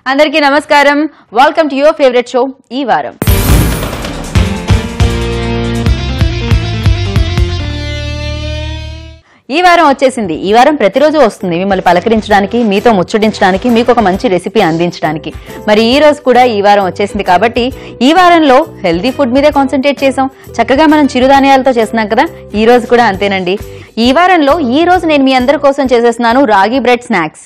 అందరికీ నమస్కారం welcome to your favourite show ఈ వారం ఈ వారం వచ్చేసింది ఈ వారం ప్రతిరోజు వస్తుంది మిమ్మల్ని పలకరించడానికి మీతో ముచ్చటించడానికి మీకు ఒక మంచి రెసిపీ అందించడానికి మరి ఈ రోజు కూడా ఈ వారం వచ్చేసింది కాబట్టి ఈ వారంలో హెల్దీ ఫుడ్ మీదే కాన్సన్ట్రేట్ చేసాం చక్కగా మనం చిరుధాన్యాలతో చేస్తున్నాం కదా ఈ రోజు కూడా అంతేనండి ఈ వారంలో ఈ రోజు నేను మీ అందరి కోసం చేసేస్తున్నాను రాగి బ్రెడ్ స్నాక్స్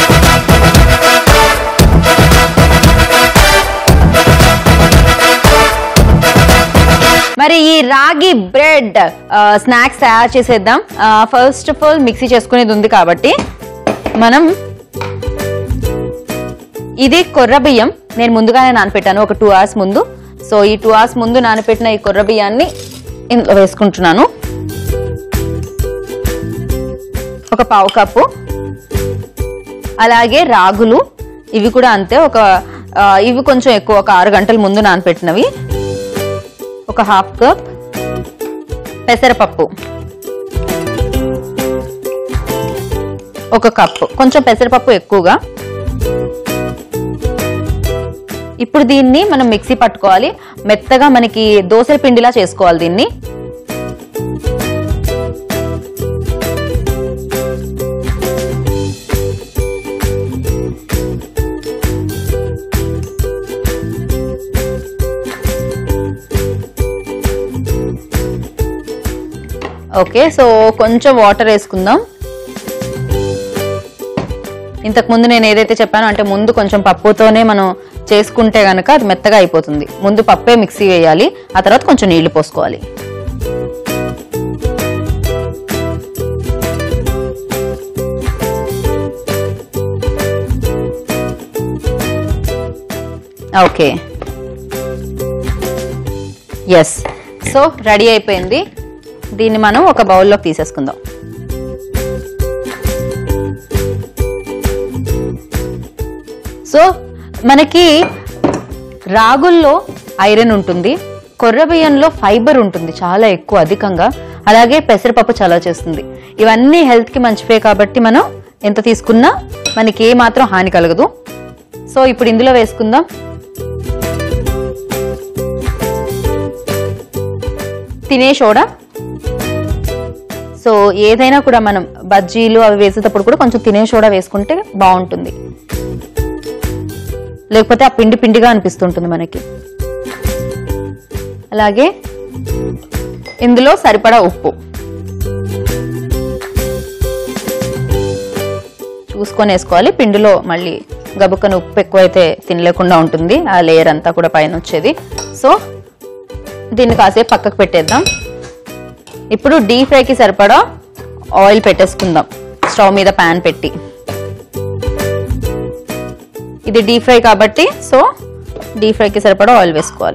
మరి ఈ రాగి బ్రెడ్ స్నాక్స్ తయారు చేసేద్దాం ఫస్ట్ ఆఫ్ ఆల్ మిక్సీ చేసుకునేది ఉంది కాబట్టి మనం ఇది కొర్ర బియ్యం నేను ముందుగానే నానపెట్టాను ఒక టూ అవర్స్ ముందు సో ఈ టూ అవర్స్ ముందు నానపెట్టిన ఈ కొర్ర బియ్యాన్ని ఇందులో వేసుకుంటున్నాను ఒక పావు కప్పు అలాగే రాగులు ఇవి కూడా అంతే ఒక ఆ, ఇవి కొంచెం ఎక్కువ ఒక ఆరు గంటల ముందు నానపెట్టినవి ఒక హాఫ్ కప్ పెసరపప్పు ఒక కప్పు కొంచెం పెసరపప్పు ఎక్కువగా ఇప్పుడు దీన్ని మనం మిక్సీ పట్టుకోవాలి మెత్తగా మనకి దోసల పిండిలా చేసుకోవాలి దీన్ని ఓకే సో కొంచెం వాటర్ వేసుకుందాం ఇంతకు ముందు నేను ఏదైతే చెప్పానో అంటే ముందు కొంచెం పప్పుతోనే మనం చేసుకుంటే గనక అది మెత్తగా అయిపోతుంది ముందు పప్పే మిక్సీ వేయాలి ఆ తర్వాత కొంచెం నీళ్లు పోసుకోవాలి ఓకే ఎస్ సో రెడీ అయిపోయింది దీన్ని మనం ఒక బౌల్లోకి తీసేసుకుందాం సో మనకి రాగుల్లో ఐరన్ ఉంటుంది కొర్ర బియ్యంలో ఫైబర్ ఉంటుంది చాలా ఎక్కువ అధికంగా అలాగే పెసరపప్పు చలవ చేస్తుంది ఇవన్నీ హెల్త్కి మంచివే కాబట్టి మనం ఎంత తీసుకున్నా మనకి ఏ మాత్రం హాని కలగదు సో ఇప్పుడు ఇందులో వేసుకుందాం తినే సోడా సో ఏదైనా కూడా మనం బజ్జీలు అవి వేసేటప్పుడు కూడా కొంచెం తినే సోడా వేసుకుంటే బాగుంటుంది లేకపోతే ఆ పిండి పిండిగా అనిపిస్తుంటుంది మనకి అలాగే ఇందులో సరిపడా ఉప్పు చూసుకొని వేసుకోవాలి పిండిలో మళ్ళీ గబుక్కన ఉప్పు ఎక్కువైతే తినలేకుండా ఉంటుంది ఆ లేయర్ అంతా కూడా పైన వచ్చేది సో దీన్ని కాసేపు పక్కకు పెట్టేద్దాం ఇప్పుడు డీప్ ఫ్రైకి సరిపడా ఆయిల్ పెట్టేసుకుందాం స్టవ్ మీద ప్యాన్ పెట్టి ఇది డీప్ ఫ్రై కాబట్టి సో డీప్ ఫ్రైకి సరిపడా ఆయిల్ వేసుకోవాలి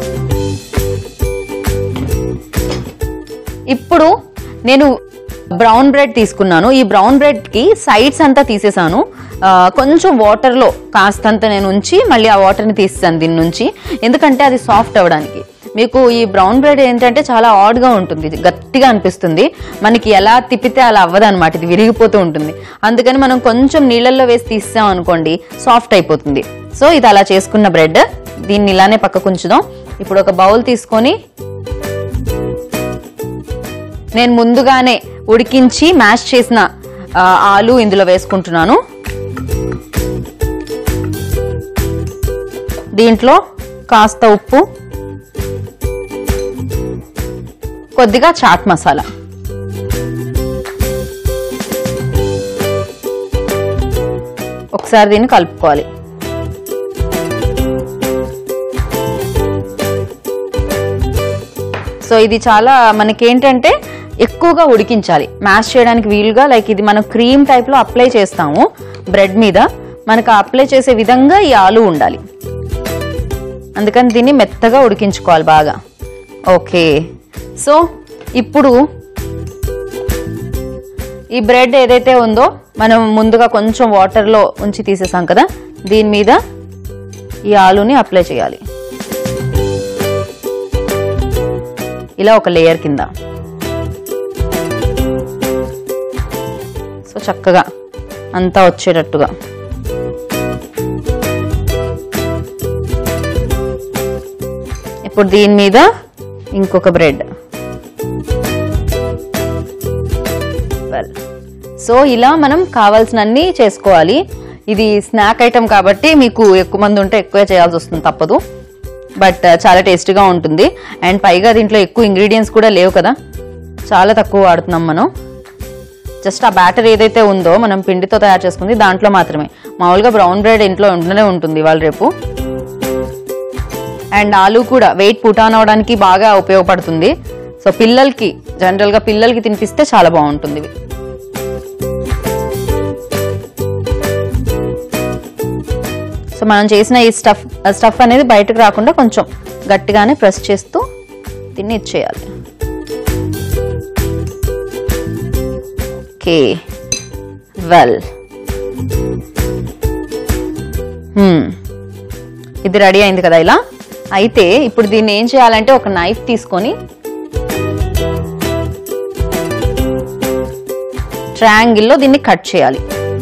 ఇప్పుడు నేను బ్రౌన్ బ్రెడ్ తీసుకున్నాను ఈ బ్రౌన్ బ్రెడ్ కి సైడ్స్ అంతా తీసేసాను ఆ, కొంచెం వాటర్ లో కాస్తంత నేను ఉంచి మళ్ళీ ఆ వాటర్ ని తీసేసాను దీని నుంచి ఎందుకంటే అది సాఫ్ట్ అవ్వడానికి మీకు ఈ బ్రౌన్ బ్రెడ్ ఏంటంటే చాలా ఆడ్ గా ఉంటుంది ఇది గట్టిగా అనిపిస్తుంది మనకి ఎలా తిప్పితే అలా అవ్వదు అనమాట ఇది విరిగిపోతూ ఉంటుంది అందుకని మనం కొంచెం నీళ్ళల్లో వేసి తీసాం అనుకోండి సాఫ్ట్ అయిపోతుంది సో ఇది అలా చేసుకున్న బ్రెడ్ దీన్ని ఇలానే పక్కకు ఉంచుదాం ఇప్పుడు ఒక బౌల్ తీసుకొని నేను ముందుగానే ఉడికించి మ్యాష్ చేసిన ఆ, ఆలు ఇందులో వేసుకుంటున్నాను దీంట్లో కాస్త ఉప్పు కొద్దిగా చాట్ మసాలా ఒకసారి దీన్ని కలుపుకోవాలి సో ఇది చాలా మనకేంటంటే ఎక్కువగా ఉడికించాలి మ్యాష్ చేయడానికి వీలుగా లైక్ ఇది మనం క్రీమ్ టైప్లో అప్లై చేస్తాము బ్రెడ్ మీద మనకు అప్లై చేసే విధంగా ఈ ఆలు ఉండాలి అందుకని దీన్ని మెత్తగా ఉడికించుకోవాలి బాగా ఓకే సో ఇప్పుడు ఈ బ్రెడ్ ఏదైతే ఉందో మనం ముందుగా కొంచెం వాటర్లో ఉంచి తీసేసాం కదా దీని మీద ఈ ఆలుని అప్లై చేయాలి ఇలా ఒక లేయర్ కింద సో చక్కగా అంతా వచ్చేటట్టుగా ఇప్పుడు దీని మీద ఇంకొక బ్రెడ్ వెల్ సో ఇలా మనం కావాల్సినన్ని చేసుకోవాలి ఇది స్నాక్ ఐటమ్ కాబట్టి మీకు ఎక్కువ మంది ఉంటే ఎక్కువ చేయాల్సి వస్తుంది తప్పదు బట్ చాలా టేస్టీగా ఉంటుంది అండ్ పైగా దీంట్లో ఎక్కువ ఇంగ్రీడియంట్స్ కూడా లేవు కదా చాలా తక్కువ వాడుతున్నాం మనం జస్ట్ ఆ బ్యాటర్ ఏదైతే ఉందో మనం పిండితో తయారు చేసుకుంది దాంట్లో మాత్రమే మామూలుగా బ్రౌన్ బ్రెడ్ ఇంట్లో ఉంటూనే ఉంటుంది ఇవాళ రేపు అండ్ ఆలు కూడా వెయిట్ పుటాన్ అవడానికి బాగా ఉపయోగపడుతుంది సో పిల్లలకి జనరల్గా పిల్లలకి తినిపిస్తే చాలా బాగుంటుంది ఇవి సో మనం చేసిన ఈ స్టఫ్ స్టఫ్ అనేది బయటకు రాకుండా కొంచెం గట్టిగానే ప్రెస్ చేస్తూ దీన్ని ఇచ్చేయాలి ఓకే వెల్ ఇది రెడీ అయింది కదా ఇలా అయితే ఇప్పుడు దీన్ని ఏం చేయాలంటే ఒక నైఫ్ తీసుకొని ట్రయాంగిల్లో దీన్ని కట్ చేయాలి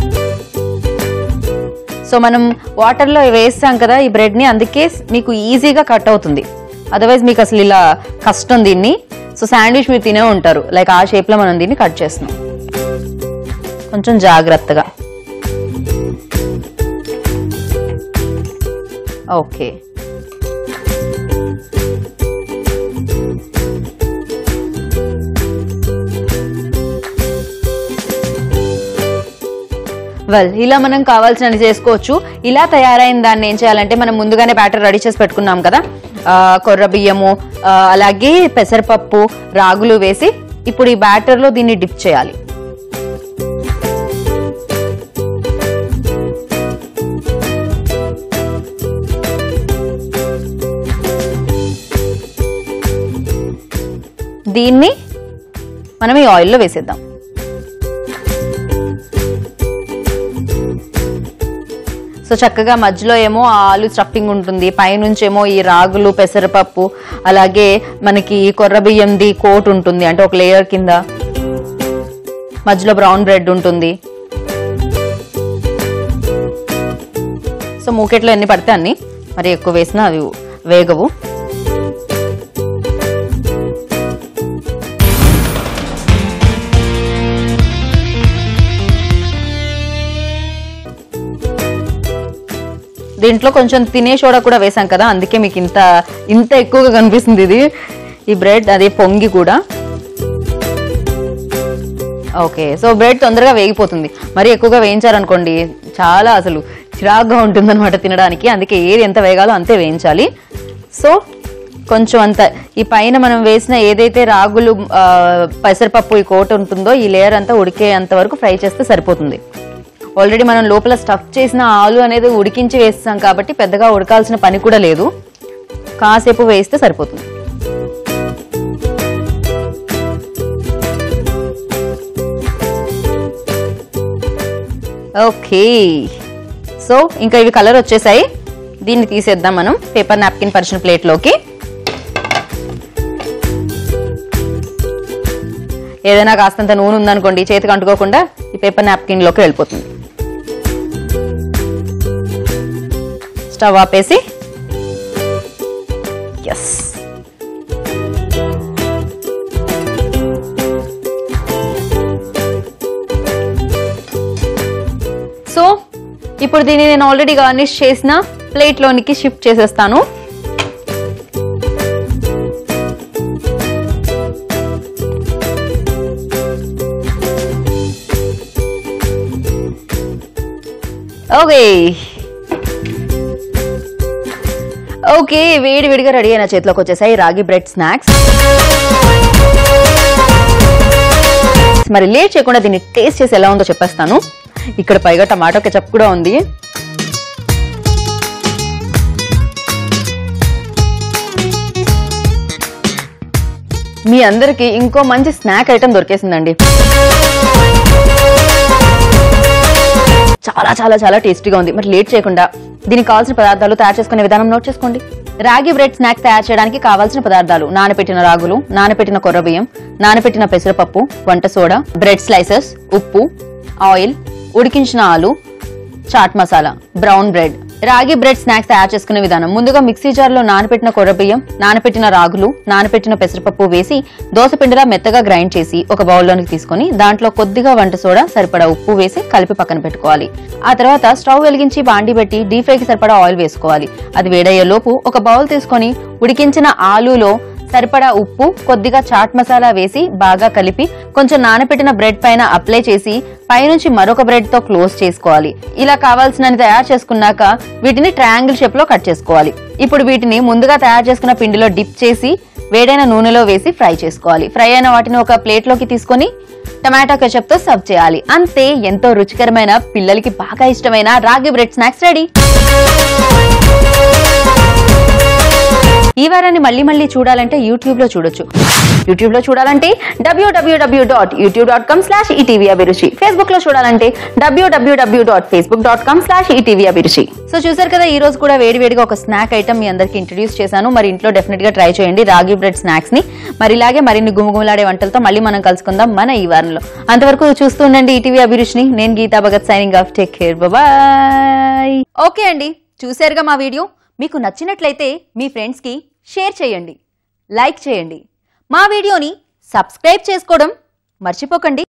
సో మనం వాటర్లో వేస్తాం కదా ఈ బ్రెడ్ని అందుకే మీకు ఈజీగా కట్ అవుతుంది అదర్వైజ్ మీకు అసలు ఇలా కష్టం దీన్ని సో శాండ్విచ్ మీరు తినే ఉంటారు లైక్ ఆ షేప్లో మనం దీన్ని కట్ చేస్తున్నాం కొంచెం జాగ్రత్తగా ఓకే వెల్ ఇలా మనం కావాల్సినవి చేసుకోవచ్చు ఇలా తయారైన దాన్ని ఏం చేయాలంటే మనం ముందుగానే బ్యాటర్ రెడీ చేసి పెట్టుకున్నాం కదా ఆ, కొర్ర బియ్యము ఆ, అలాగే పెసరపప్పు రాగులు వేసి ఇప్పుడు ఈ బ్యాటర్లో దీన్ని డిప్ చేయాలి దీన్ని మనం ఈ ఆయిల్లో వేసేద్దాం సో చక్కగా మధ్యలో ఏమో ఆ ఆలు స్టఫింగ్ ఉంటుంది పైనుంచేమో ఈ రాగులు పెసరపప్పు అలాగే మనకి కొర్ర బియ్యంది కోట్ ఉంటుంది అంటే ఒక లేయర్ కింద మధ్యలో బ్రౌన్ బ్రెడ్ ఉంటుంది సో మూకెట్లో ఎన్ని పడితే అన్ని మరి ఎక్కువ వేసినా అవి వేగవు దీంట్లో కొంచెం తినే సోడా కూడా వేసాం కదా అందుకే మీకు ఇంత ఇంత ఎక్కువగా కనిపిస్తుంది ఇది ఈ బ్రెడ్ అదే పొంగి కూడా ఓకే సో బ్రెడ్ తొందరగా వేగిపోతుంది మరి ఎక్కువగా వేయించారనుకోండి చాలా అసలు చిరాగ్గా ఉంటుందన్నమాట తినడానికి అందుకే ఏది ఎంత వేగాలో అంతే వేయించాలి సో కొంచెం అంత ఈ పైన మనం వేసిన ఏదైతే రాగులు ఆ, పెసరపప్పు ఈ కోట ఉంటుందో ఈ లేయర్ అంతా ఉడికేంత వరకు ఫ్రై చేస్తే సరిపోతుంది ఆల్రెడీ మనం లోపల స్టఫ్ చేసిన ఆలు అనేది ఉడికించి వేస్తాం కాబట్టి పెద్దగా ఉడకాల్సిన పని కూడా లేదు కాసేపు వేస్తే సరిపోతుంది ఓకే సో ఇంకా ఇవి కలర్ వచ్చేసాయి దీన్ని తీసేద్దాం మనం పేపర్ నాప్కిన్ పరిచిన ప్లేట్లోకి ఏదైనా కాస్తంత నూనె ఉందనుకోండి చేతికి అంటుకోకుండా ఈ పేపర్ నాప్కిన్ లోకి వెళ్ళిపోతుంది స్టవ్ ఆపేసి ఎస్ సో ఇప్పుడు దీన్ని నేను ఆల్రెడీ గార్నిష్ చేసిన ప్లేట్లోనికి షిఫ్ట్ చేసేస్తాను ఓకే ఓకే వేడి వేడిగా రెడీ అయిన చేతిలోకి వచ్చేసాయి రాగి బ్రెడ్ స్నాక్స్ మరి లేట్ చేయకుండా దీన్ని టేస్ట్ చేసి ఎలా ఉందో చెప్పేస్తాను ఇక్కడ పైగా టమాటో కెచప్ కూడా ఉంది మీ అందరికి ఇంకో మంచి స్నాక్ ఐటమ్ దొరికేసిందండి చాలా చాలా చాలా టేస్టీగా ఉంది మరి లేట్ చేయకుండా దీనికి కావాల్సిన పదార్థాలు తయారు చేసుకునే విధానం నోట్ చేసుకోండి రాగి బ్రెడ్ స్నాక్ తయారు చేయడానికి కావాల్సిన పదార్థాలు నానబెట్టిన రాగులు నానబెట్టిన కొర్ర బియ్యం నానబెట్టిన పెసరపప్పు వంట సోడా బ్రెడ్ స్లైసెస్ ఉప్పు ఆయిల్ ఉడికించిన ఆలు chaat masala brown bread ragi bread snacks తయారు చేసుకునే విధానం ముందుగా మిక్సీ జార్లో నానపెట్టిన కొర్రబియ్యం నానపెట్టిన రాగులు నానపెట్టిన పెసరపప్పు వేసి దోసపిండిలా మెత్తగా గ్రైండ్ చేసి ఒక బౌల్లోనికి తీసుకొని దాంట్లో కొద్దిగా వంట సోడా సరిపడా ఉప్పు వేసి కలిపి పక్కన పెట్టుకోవాలి ఆ తర్వాత స్టవ్ వెలిగించి బాండి పెట్టి డీప్ ఫ్రైకి సరిపడా ఆయిల్ వేసుకోవాలి అది వేడయ్యే లోపు ఒక బౌల్ తీసుకొని ఉడికించిన ఆలూలో సరిపడా ఉప్పు కొద్దిగా చాట్ మసాలా వేసి బాగా కలిపి కొంచెం నానపెట్టిన బ్రెడ్ పైన అప్లై చేసి పైనుంచి మరొక బ్రెడ్ తో క్లోజ్ చేసుకోవాలి ఇలా కావాల్సినని తయారు చేసుకున్నాక వీటిని ట్రయాంగిల్ షేప్ లో కట్ చేసుకోవాలి ఇప్పుడు వీటిని ముందుగా తయారు చేసుకున్న పిండిలో డిప్ చేసి వేడైన నూనెలో వేసి ఫ్రై చేసుకోవాలి ఫ్రై అయిన వాటిని ఒక ప్లేట్ లోకి తీసుకొని టమాటో కెచప్ తో సర్వ్ చేయాలి అంతే ఎంతో రుచికరమైన పిల్లలకి బాగా ఇష్టమైన రాగి బ్రెడ్ స్నాక్స్ రెడీ ఈ వారాన్ని మళ్ళీ మళ్ళీ చూడాలంటే యూట్యూబ్ లో చూడొచ్చు యూట్యూబ్ లో చూడాలంటే డబ్ల్యూడబ్ల్యూడబ్ల్యూ dot YouTube dot com slash ETV Abhiruchi Facebook లో చూడాలంటే డబ్ల్యూడబ్ల్యూడబ్ల్యూ dot Facebook dot com slash ETV Abhiruchi so చూసారు కదా ఈ రోజు కూడా వేడి వేడిగా ఒక స్నాక్ ఐటమ్ మీ అందరికి ఇంట్రడ్యూస్ చేశాను మరి ఇంట్లో డెఫినెట్ గా ట్రై చేయండి రాగి బ్రెడ్ స్నాక్స్ ని మరి ఇలాగే మరిన్ని గుమగుమలాడే వంటలతో మళ్ళీ మనం కలుసుకుందాం మన ఈ వారంలో అంతవరకు చూస్తూ ఉండండి ఈటీవీ అభిరుచిని నేను Geeta Bhagat signing off take care bye okay అండి చూసారుగా మా వీడియో మీకు నచ్చినట్లయితే మీ ఫ్రెండ్స్కి షేర్ చేయండి లైక్ చేయండి మా వీడియోని సబ్స్క్రైబ్ చేసుకోవడం మర్చిపోకండి